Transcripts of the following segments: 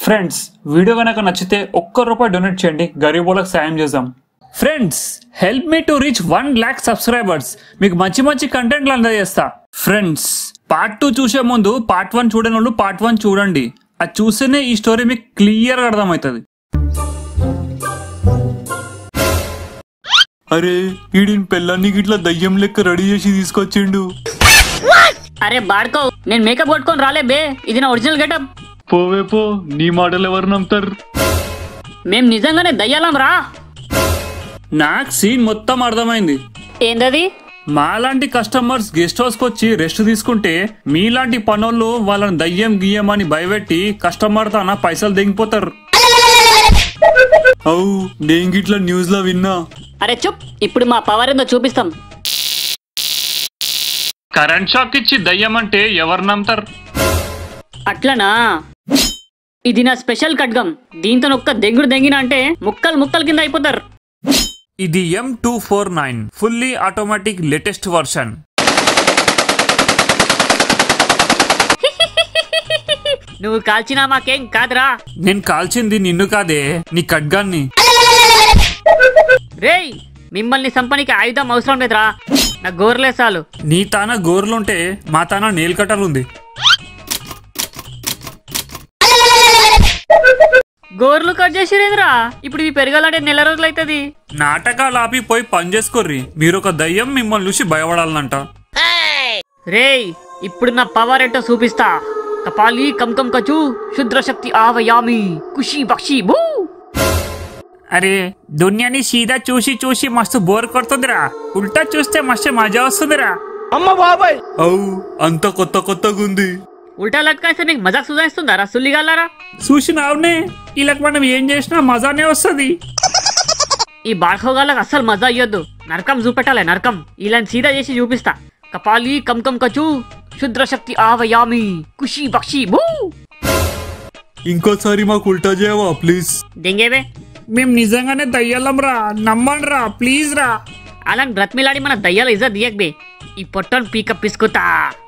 Friends video కనుక నచ్చితే ఒక్క రూపాయి డొనేట్ చేయండి గరీబులకు సాయం చేద్దాం friends help me to reach one lakh subscribers మీకు మంచి మంచి కంటెంట్లు అందజేస్తా ఫ్రెండ్స్ పార్ట్ టూ చూసే ముందు పార్ట్ వన్ చూడని వాళ్ళు పార్ట్ వన్ చూడండి అది చూస్తేనే ఈ స్టోరీ మీకు క్లియర్ గా అర్థమవుతుంది అరే ఈడిన్ పెళ్ళాన్ని ఇట్లా దయ్యం లెక్క రెడీ చేసి తీసుకొచ్చిండు అరే బాడ్కో నేను మేకప్ కొట్టుకొని రాలే బే ఇది నా ఒరిజినల్ గెటప్ పోవే పో నీ మాటలు ఎవరు నమ్ముతారు మేం నిజంగానే దయ్యాలం రా నాకు సీన్ మొత్తం అర్థమైంది ఏందది మాలాంటి కస్టమర్స్ గెస్ట్ హౌస్ వచ్చి రెస్ట్ తీసుకుంటే మీలాంటి పనులు వాళ్ళని దయ్యం గియ్యం అని భయపెట్టి కస్టమర్ తన పైసలు దిగిపోతారు అవు నేను గిట్లా న్యూస్ లో విన్నా అరే చుప్ ఇప్పుడు మా పవర్ ఏందో చూపిస్తాం కరెంట్ షాక్ ఇచ్చి దయ్యం అంటే ఎవరు నమ్ముతారు అట్లనా ఇది నా స్పెషల్ ఖడ్గం దీంతో ఒక్క దెంగుడు దెంగిన అంటే ముక్కలు ముక్కలు కింద అయిపోతారు ఇది M two four nine fully automatic latest version నువ్వు కాల్చినా మాకేం కాదురా నేను కాల్చింది నిన్ను కాదే నీ ఖడ్గాన్ని రేయ్ మిమ్మల్ని సంపనికి ఆయుధం అవసరం లేదురా నా గోర్లే చాలు నీ తాన గోర్లుంటే మా తాన నేల్ కటర్ ఉంది గోర్లు కట్ చేసిరేంద్రా ఇప్పుడు ఇవి పెరగాలంటే నెల రోజులు అవుతుంది నాటకాలు ఆపి పోయి పని చేసుకోర్రి మీరు ఒక దయ్యం మిమ్మల్ని చూసి భయపడాలంట రేయ్ ఇప్పుడు నా పవర్ ఏంటో చూపిస్తా కపాలి కం కం కచు శుద్ర శక్తి ఆవయామి ఖుషి బక్షి భూ అరే దునియాని సీదా చూసి చూసి మస్తు బోర్ కొడుతుందిరా ఉల్టా చూస్తే మస్తు మజా వస్తుందిరా అమ్మ బాబాయ్ అవు అంత కొత్త కొత్తగా ఉంది ఉల్టా లట్కాయిస్తే నీకు మజాక్ సుధాయిస్తుందా రా సుల్లిగాలారా చూసినావునే ఇలా మనం ఏం చేసినా మజానే వస్తుంది ఈ బాడ్కోగాళ్ళకి అస్సలు మజా అయ్యొద్దు నరకం చూపెట్టాలి నరకం ఇలాంటి సీదా చేసి చూపిస్తా కపాలి కం కం కచు శుద్ర శక్తి ఆవయామి ఖుషి బక్షి భూ ఇంకోసారి మాకు ఉల్టా చేయవా ప్లీజ్ దెంగేవే మేము నిజంగానే దయ్యాలం రా నమ్మండి రా ప్లీజ్ రా అలాని బ్రతిమిలాడి మన దయ్యాల ఇజ్జత్ దియక్ బే ఈ పొట్టను పీకప్ పిసుకుతా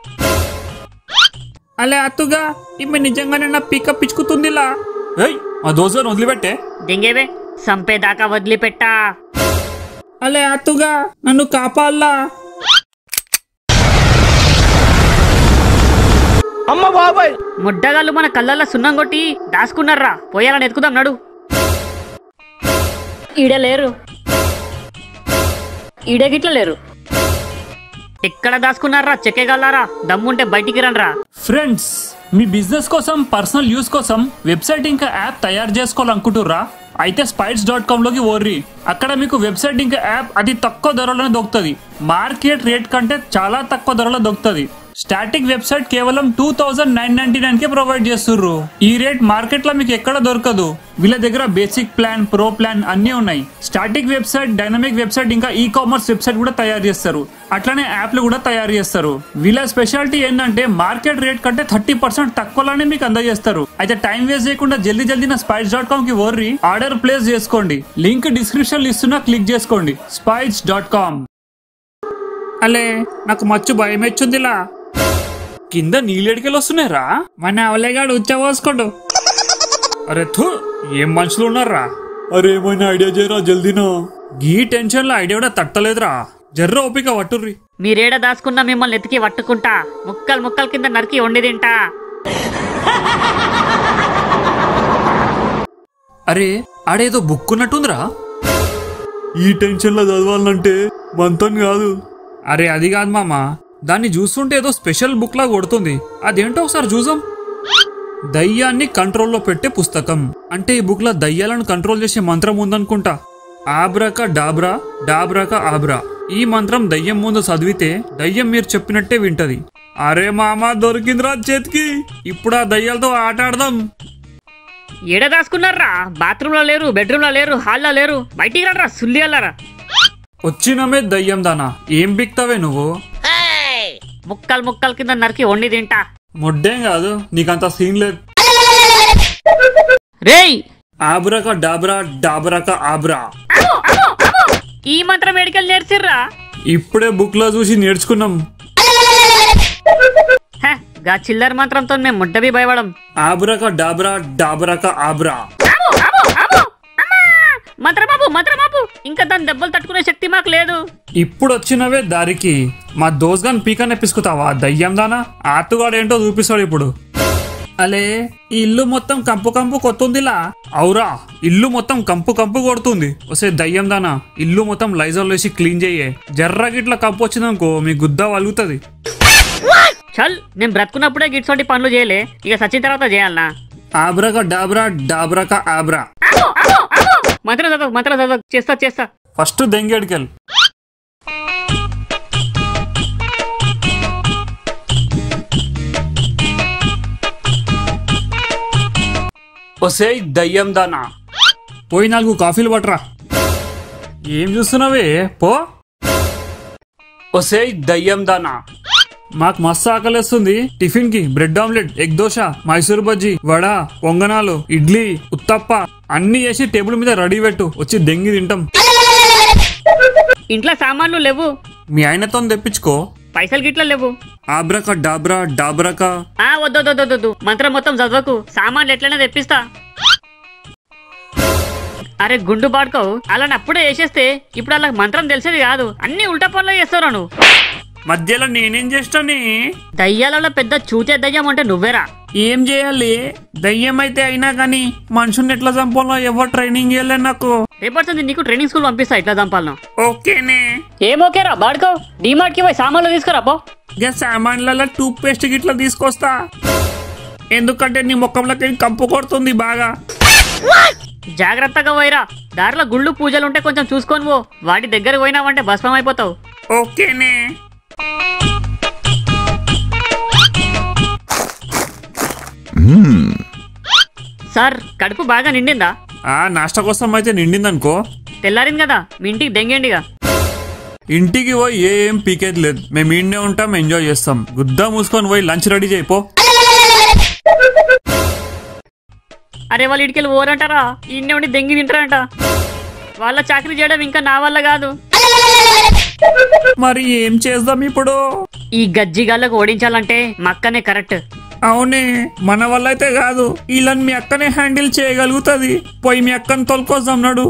అలే అత్తుగా ఈమె నిజంగానే నా పికప్ పిచ్చుకుతుందిలా ఏయ్ మా దోస్తుని వదిలిపెట్టే దెంగేవే సంపేదాకా వదిలిపెట్టా అలే అత్తుగా నన్ను కాపాల్లా అమ్మ బాబాయ్ ముడ్డగాళ్ళు మన కళ్ళల్లో సున్నం కొట్టి దాచుకున్నారా పోయాలని ఎత్తుకుదాం నడు ఈడ లేరు ఈడ గిట్ల లేరు ఎక్కడ దాచుకున్నారా చెక్కేగలరా దమ్ముంటే బయటికి రండ్రా ఫ్రెండ్స్ మీ బిజినెస్ కోసం పర్సనల్ యూస్ కోసం వెబ్సైట్ ఇంకా యాప్ తయారు చేసుకోవాలనుకుంటుర్రా అయితే స్పైట్స్ డాట్ కామ్ లోకి ఓర్రి అక్కడ మీకు వెబ్సైట్ ఇంకా యాప్ అతి తక్కువ ధరలోనే దొరుకుతుంది మార్కెట్ రేట్ కంటే చాలా తక్కువ ధరలో దొరుకుతుంది స్టాటిక్ వెబ్సైట్ కేవలం two thousand nine ninety nine కే ప్రొవైడ్ చేస్తుర్రు ఈ రేట్ మార్కెట్ లో మీకు ఎక్కడ దొరకదు వీళ్ళ దగ్గర బేసిక్ ప్లాన్ ప్రో ప్లాన్ అన్ని ఉన్నాయి స్టాటిక్ వెబ్సైట్ డైనమిక్ వెబ్సైట్ ఇంకా ఈ కామర్స్ వెబ్సైట్ కూడా తయారు చేస్తారు అట్లనే యాప్లు కూడా తయారు చేస్తారు వీళ్ళ స్పెషాలిటీ ఏంటంటే మార్కెట్ రేట్ కంటే థర్టీ పర్సెంట్ తక్కువలోనే మీకు అందజేస్తారు అయితే టైం వేస్ట్ చేయకుండా జల్దీ జల్దీ నా స్పైస్ డాట్ కామ్ కి ఓర్రి ఆర్డర్ ప్లేస్ చేసుకోండి లింక్ డిస్క్రిప్షన్ ఇస్తున్నా క్లిక్ చేసుకోండి స్పైస్ డాట్ కామ్ అలే నాకు మచ్చు భయం వచ్చిందిలా కింద నీళ్ళెడికెళ్ళి వస్తున్నారా మన అవలేగాడు ఉచ్చపోసుకోడు అరే థూ ఏం మనుషులు ఉన్నారా అరే ఏమైనా ఐడియా చేయరా జల్దీనా గీ టెన్షన్ లో ఐడియా కూడా తట్టలేదురా జర్ర ఓపిక పట్టుర్రి మీరేడ దాచుకున్నా మిమ్మల్ని ఎతికి పట్టుకుంటా ముక్కలు ముక్కలు కింద నరికి వండి తింటా అరే ఆడేదో బుక్ ఉన్నట్టుందిరా ఈ టెన్షన్ లో చదవాలంటే మంతం కాదు అరే అది కాదు మామ దాన్ని చూస్తుంటే ఏదో స్పెషల్ బుక్ లా కొడుతుంది అదేంటో ఒకసారి చూసాం దయ్యాన్ని కంట్రోల్లో పెట్టే పుస్తకం అంటే ఈ బుక్ లో దయ్యాలను కంట్రోల్ చేసే మంత్రం ఉందనుకుంటా ఆబ్రాక డాబ్రా డాబ్రాక ఆబ్రా ఈ మంత్రం దయ్యం ముందు చదివితే దయ్యం మీరు చెప్పినట్టే వింటది అరే మామ దొరికిందిరా చేతికి ఇప్పుడు ఆ దయ్యాలతో ఆట ఆడదాం ఏడ దాచుకున్నారా బాత్రూమ్ లో లేరు బెడ్రూమ్ లో లేరు హాల్లో లేరు బయటికి రండ్రా సుల్లి అల్లారా వచ్చినమే దయ్యం దానా ఏం బిక్తావే నువ్వు ముక్కలు ముక్కలు కింద నరికి వండి తింటా ముడ్డేం కాదు నీకంత సీన్ లేదు రేయ్ ఆబ్రాక డాబ్రా డాబ్రాక ఆబ్రా అమ్మో, అమ్మో, అమ్మో! ఈ మంత్రం ఎడికలు నేర్చిర్రా ఇప్పుడే బుక్ లో చూసి నేర్చుకున్నాం హ, గా చిల్లర మంత్రంతో మేము ముడ్డవి భయపడం ఆబ్రక డాబ్రా డాబ్రక ఆబ్రా ఆపు, ఆపు, ఆపు. అమ్మా! మంత్రబాబు మంత్రబాబు ఇంకా దాని దెబ్బలు తట్టుకునే శక్తి మాకు లేదు ఇప్పుడు వచ్చినవే దారికి మా దోస్గాన్ పీకనే పిసుకుతావా దయ్యం దానా ఆతుగాడేంటో చూపిస్తాడు ఇప్పుడు అలే ఈ ఇల్లు మొత్తం కంపు కంపు కొత్తుందిలా అవురా ఇల్లు మొత్తం కంపు కంపు కొడుతుంది వసే దయ్యం దానా ఇల్లు మొత్తం లైజర్ వేసి క్లీన్ చెయ్యే జర్ర గిట్ల కంపు వచ్చిందనుకో మీ గుద్ద వలుగుతుంది చల్ నేను బ్రతుకున్నప్పుడే గిట్సోటి పనులు చేయలే ఇక సచిన తర్వాత చేయాలనా ఆబ్రక డాబ్రా డాబ్రక ఆబ్రా ఆపు, ఆపు, ఆపు. మంత్రం చదవ మంత్రం చదవ చేస్తా చేస్తా ఫస్ట్ దెంగేడికెల్ ఒసేయ్ దయ్యం దానా పోయి నాలుగు కాఫీలు పట్టరా ఏం చూస్తున్నావే పో ఒసేయ్ దయ్యం దానా మాకు మస్తు ఆకలేస్తుంది టిఫిన్ కి bread omelette egg dosa Mysore bajji vada పొంగనాలు ఇడ్లీ ఉత్తప్ప అన్ని వేసి టేబుల్ మీద రెడీ పెట్టు వచ్చి దెంగి తింటాం ఇంట్లో సామాన్లు లేవు మీ ఆయనతో తెప్పించుకో పైసలు గిట్ల లేవు ఆబ్రక డాబ్రా డాబ్రక ఆ వద్దు వద్దు, వద్దు వద్దు మంత్రం మొత్తం చదవకు సామాన్లు ఎట్లైనా తెప్పిస్తా అరే గుండు పాడుకోవు అలా అప్పుడే వేసేస్తే ఇప్పుడు అలా మంత్రం తెలిసేది కాదు అన్ని ఉల్టా పనులు చేస్తావు నువ్వు మధ్యలో నేనేం చేస్తాని దయ్యాలలో పెద్ద చూతే దయ్యం అంటే నువ్వేరా ఏం చేయాలి దయ్యం అయితే అయినా కానీ మనుషుల్ని ఎట్లా చంపాలో ఎవరు ట్రైనింగ్ ఇవ్వలే నాకు రేపటి నీకు ట్రైనింగ్ స్కూల్ పంపిస్తా ఇట్లా చంపాలను ఓకేనే ఏమోకేరా బాడుకో డిమార్ట్ కి పోయి సామాన్లు తీసుకురా పో ఇక సామాన్లలో టూత్ పేస్ట్ గిట్లా తీసుకొస్తా ఎందుకంటే నీ ముఖంలోకి కంపు కొడుతుంది బాగా జాగ్రత్తగా పోయిరా దారిలో గుళ్ళు పూజలు ఉంటే కొంచెం చూసుకొని పో వాటి దగ్గర పోయినావంటే భస్మం అయిపోతావు ఓకేనే సార్ కడుపు బాగా నిండిందా ఆ నాష్ట కోసం అయితే నిండిందనుకో తెల్లారింది కదా మీ ఇంటికి దెంగేండిగా ఇంటికి పోయి ఏం పీకేది లేదు మేము ఇండే ఉంటాం ఎంజాయ్ చేస్తాం గుద్దా మూసుకొని పోయి లంచ్ రెడీ చేయిపో అరే వాళ్ళ ఇడికెళ్ళి ఓరంటారా ఇన్నే ఉండి దెంగి తింటారంట వాళ్ళ చాకరీ చేయడం ఇంకా నా వల్ల కాదు మరి ఏం చేద్దాం ఇప్పుడు ఈ గజ్జిగాళ్ళకు ఓడించాలంటే మక్కనే కరెక్ట్ అవునే మన వల్ల అయితే కాదు వీళ్ళని మీ అక్కనే హ్యాండిల్ చేయగలుగుతుంది పోయి మీ అక్కని తోలుకొస్తాం నడు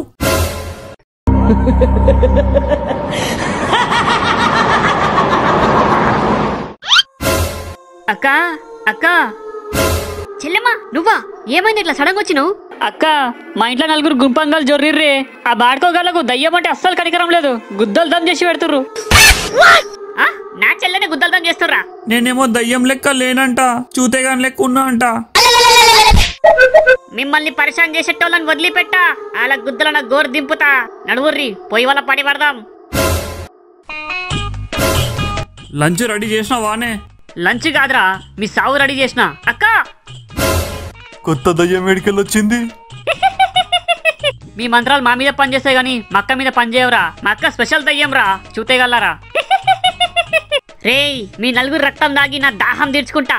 అక్క అక్క చెల్లెమ్మా నువ్వా ఏమైంది ఇట్లా సడన్ వచ్చినావు అక్క మా ఇంట్లో నలుగురు గుంపంగాలు జొర్రిర్రే ఆ బాడుకోగాళ్ళకు దయ్యం అంటే అస్సలు కనికరం లేదు గుద్దలు దమ్ చేసి పెడుతుర్రు ఆ? నా చెల్లెని గుద్దలు దమ్ చేస్తుర్రా నేనేమో దయ్యం లెక్క లేనంట చూతేగాని లెక్క ఉన్నా అంట మిమ్మల్ని పరిశాన్ చేసేటోళ్ళని వదిలిపెట్టా అలా గుద్దల గోరు దింపుతా నడువుర్రి పోయి వాళ్ళ పడి పడదాం లంచ్ రెడీ చేసిన వానే లంచ్ కాదురా మీ సావు రెడీ చేసిన అక్క కొత్త దయ్యం వేడికెళ్ళి వచ్చింది మీ మంత్రాలు మా మీద పనిచేస్తాయి గాని మా అక్క మీద పనిచేయవురా మా అక్క స్పెషల్ దయ్యం రా చూతేగలరా రేయ్ మీ నలుగురు రక్తం దాగి నా దాహం తీర్చుకుంటా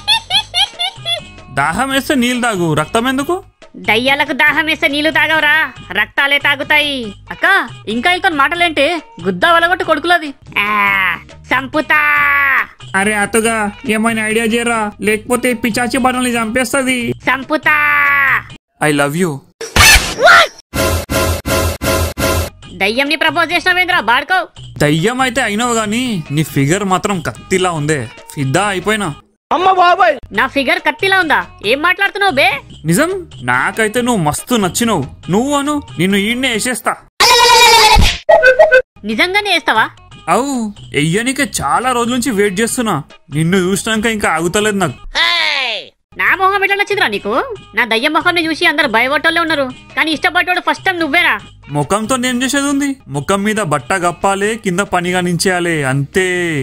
దాహం వేస్తే నీళ్ళు తాగు రక్తం ఎందుకు దయ్యాలకు దాహం వేస్తే నీళ్లు తాగవరా రక్తాలే తాగుతాయి అక్క ఇంకా వీళ్ళతో మాటలేంటి గుద్ద వలగొట్టు కొడుకులది ఆ, సంపుతా అరే అతుగా ఏమైనా ఐడియా చేయరా లేకపోతే ఈ పిచాచి మనల్ని చంపేస్తుంది సంపుతా ఐ లవ్ యూ దయ్యంని ప్రపోజ్ చేసినవేంద్రా బాడుకో దయ్యం అయితే అయినావు గాని నీ ఫిగర్ మాత్రం కత్తిలా ఉందే ఫిదా అయిపోయినా అమ్మ బాబాయ్ నా ఫిగర్ కత్తిలా ఉందా ఏం మాట్లాడుతున్నావు బే నిజం నాకైతే నువ్వు మస్తు నచ్చినవు నువ్వు అను నిన్ను ఈడ్నే వేసేస్తా నిజంగానే వేస్తావా అవు ఎయ్యనికే చాలా రోజుల నుంచి వెయిట్ చేస్తున్నా నిన్ను చూసినాక ఇంకా ఆగుతలేదు నాకు నా మొహం ఎట్లా నచ్చిందిరా నీకు నా దయ్యం మొహంని చూసి అందరు భయపట్టోళ్ళే ఉన్నారు కానీ ఇష్టపడ్డాడు ఫస్ట్ టైం నువ్వేరా ముఖంతో ఏం చేసేది ఉంది ముఖం మీద బట్ట గప్పాలి కింద పనిగా నించేయాలి అంతే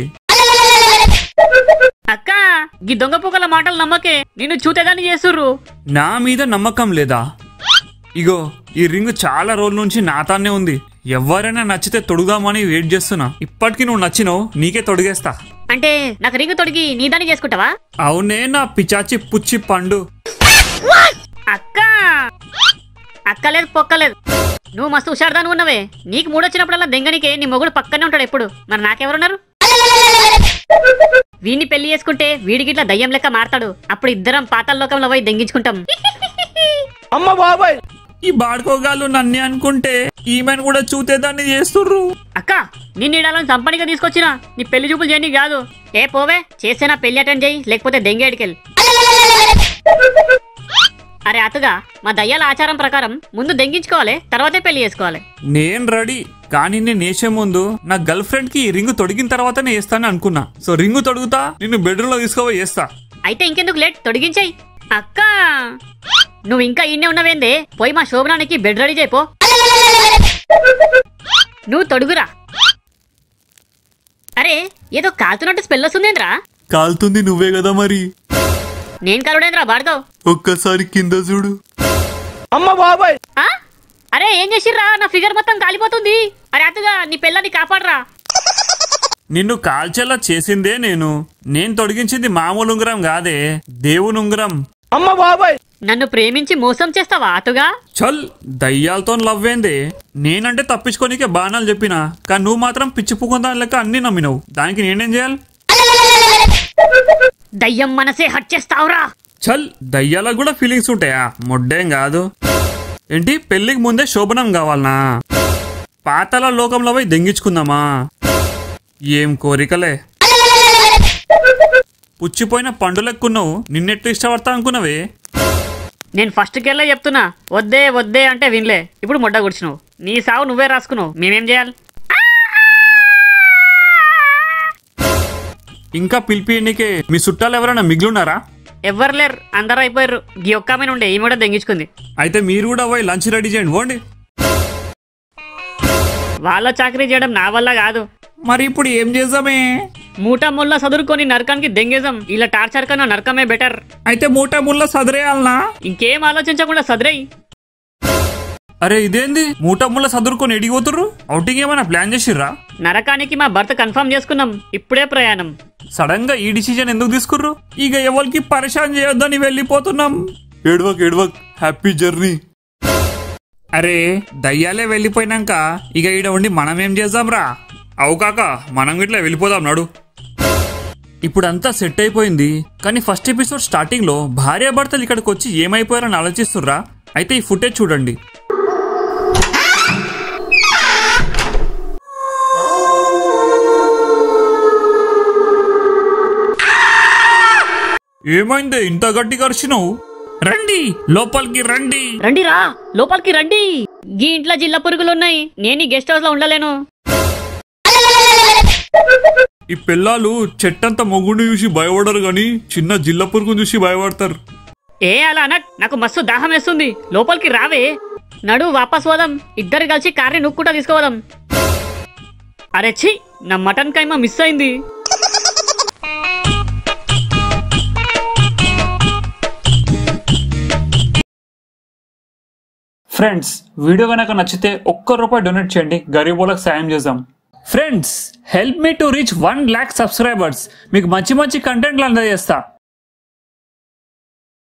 అక్క ఈ దొంగ పూకల మాటలు నమ్మకే నిన్ను చూతేదాన్ని చేస్తుర్రు నా మీద నమ్మకం లేదా ఇగో ఈ రింగ్ చాలా రోజుల నుంచి నాతానే ఉంది ఎవరైనా నచ్చితే తొడుగుదామని వెయిట్ చేస్తున్నా ఇప్పటికి నువ్వు నచ్చినావు నీకే తొడిగేస్తా అంటే నాకు రింగు తొడిగి నీ దాన్ని చేసుకుంటావా అవునే నా పిచాచి పుచ్చి పండు అక్క అక్క లేదు పొక్కలేదు నువ్వు మస్తు హుషారుదాను ఉన్నవే నీకు మూడొచ్చినప్పుడల్లా దెంగనికే నీ మొగుడు పక్కనే ఉంటాడు ఎప్పుడు మరి నాకెవరున్నారు వీడిని పెళ్లి చేసుకుంటే వీడికి ఇట్లా దయ్యం లెక్క మారతాడు అప్పుడు ఇద్దరం పాతాల లోకంలో పోయి దెంగించుకుంటాం అమ్మ బాబాయ్ ఈ బాడుకోగాళ్ళు నన్నే అనుకుంటే ఈమెను కూడా చూతేదాన్ని చేస్తుర్రు అక్క నిన్ను ఇడాలని సంపనిగా తీసుకొచ్చినా నీ పెళ్లి చూపులు చేయని కాదు ఏ పోవే చేస్తే నా పెళ్లి అటెండ్ చేయి లేకపోతే దెంగేడికెళ్ళి అరే అతుగా మా దయ్యాల ఆచారం ప్రకారం ముందు దెంగించుకోవాలి తర్వాతే పెళ్లి చేసుకోవాలి నేను రెడీ కానీ నేను వేసే ముందు నా గర్ల్ ఫ్రెండ్ కి ఈ రింగ్ తొడిగిన తర్వాతనే వేస్తాను అనుకున్నా సో రింగ్ తొడుగుతా నిన్ను బెడ్రూమ్ లో తీసుకోపోయి వేస్తా అయితే ఇంకెందుకు లేట్ తొడిగించాయి అక్క నువ్వు ఇంకా ఇన్నే ఉన్నవేందే పోయి మా శోభనానికి బెడ్ రెడీ చేయిపో నువ్వు తొడుగురా అరే ఏదో కాలుతున్నట్టు స్పెల్ వస్తుందేంద్రా కాలుతుంది నువ్వే కదా మరి నేను కలుడేంద్రా బాడుతావు ఒక్కసారి కింద చూడు అమ్మ బాబాయ్ ఆ? అరే ఏం చేసిర్రా నా ఫిగర్ మొత్తం కాలిపోతుంది అరే అతుగా నీ పిల్లని కాపాడరా నిన్ను కాల్చేలా చేసిందే నేను నేను తొడిగించింది మామూలు ఉంగరం కాదే దేవుని ఉంగరం అమ్మ బాబాయ్ నన్ను ప్రేమించి మోసం చేస్తావా అతుగా చల్ దయ్యాలతో లవ్వేందే నేనంటే తప్పించుకోనికే బాణాలు చెప్పినా కానీ నువ్వు మాత్రం పిచ్చిపుకుందా లెక్క అన్ని నమ్మినవు దానికి నేనేం చేయాలి దయ్యం మనసే హట్ చేస్తావురా చల్ దయ్యాలకు కూడా ఫీలింగ్స్ ఉంటాయా మొడ్డేం కాదు ఏంటి పెళ్లికి ముందే శోభనం కావాలనా పాతల లోకంలో పోయి దెంగించుకుందామా ఏం కోరికలే పుచ్చిపోయిన పండులెక్కున్నావు నిన్నెట్లు ఇష్టపడతా అనుకున్నావే నేను ఫస్ట్ కెళ్ళే చెప్తున్నా వద్దే వద్దే అంటే వినలే ఇప్పుడు మొడ్డ గుడిచినావు నీ సావు నువ్వే రాసుకున్నావు మేమేం చేయాలి ఇంకా పిలిపియనికే మీ చుట్టాలు ఎవరైనా మిగిలిన్నారా ఎవ్వరు లేరు అందరూ అయిపోయారు ఈ ఒక్క ఆమె ఉండే ఈమె కూడా దెంగించుకుంది అయితే మీరు కూడా పోయి లంచ్ రెడీ చేయండి పోండి వాళ్ళ చాకరీ చేయడం నా వల్ల కాదు మరి ఇప్పుడు ఏం చేద్దామే మూట ముళ్ళ చదువుకొని నరకానికి దెంగేజం ఇలా టార్చర్ కన్నా నరకమే బెటర్ అయితే మూట ముళ్ళ సదరేయాలనా ఇంకేం ఆలోచించకుండా సదరై అరే ఇదేంది మూట ముళ్ళ సదురుకొని ఎడిగిపోతుర్రు అవుటింగ్ ఏమైనా ప్లాన్ చేసిర్రా నరకానికి మా భర్త కన్ఫర్మ్ చేసుకున్నాం ఇప్పుడే ప్రయాణం సడన్ గా ఈ డిసిజన్ ఎందుకు తీసుకుర్రు ఇక ఎవరికి పరిశాన్ చేయొద్దని వెళ్ళిపోతున్నాం ఏడ్వక్ ఏడ్వక్ హ్యాపీ జర్నీ అరే దయ్యాలే వెళ్ళిపోయినాక ఇక ఈడ ఉండి మనం ఏం చేద్దాం రా అవు కాక మనం ఇట్లా వెళ్ళిపోదాం నడు ఇప్పుడు అంతా సెట్ అయిపోయింది కానీ ఫస్ట్ ఎపిసోడ్ స్టార్టింగ్ లో భార్యాభర్తలు ఇక్కడికి వచ్చి ఏమైపోయారని ఆలోచిస్తుర్రా అయితే ఈ ఫుటేజ్ చూడండి ఏమైంది ఇంత గట్టి కరిచినావు రండి లోపలికి రండి రండిరా లోపలికి రండి గీ ఇంట్లో జిల్లా పురుగులు ఉన్నాయి నేను ఈ గెస్ట్ హౌస్ లో ఉండలేను ఈ పిల్లలు చెట్టంత మొగుడిని చూసి భయపడరు గాని చిన్న జిల్ల పురుగుని చూసి భయపడతారు ఏ అలా అనక్ నాకు మస్తు దాహం వేస్తుంది లోపలికి రావే నడు వాపస్ పోదాం ఇద్దరు కలిసి కార్ని నుక్కుంటా తీసుకోవదాం అరే ఛీ నా మటన్ కైమా మిస్ అయింది ఫ్రెండ్స్ వీడియో కనుక నచ్చితే ఒక్క రూపాయి డొనేట్ చేయండి గరీబులకు సాయం చేద్దాం friends help me to reach one lakh subscribers మీకు మంచి మంచి కంటెంట్లు అందజేస్తా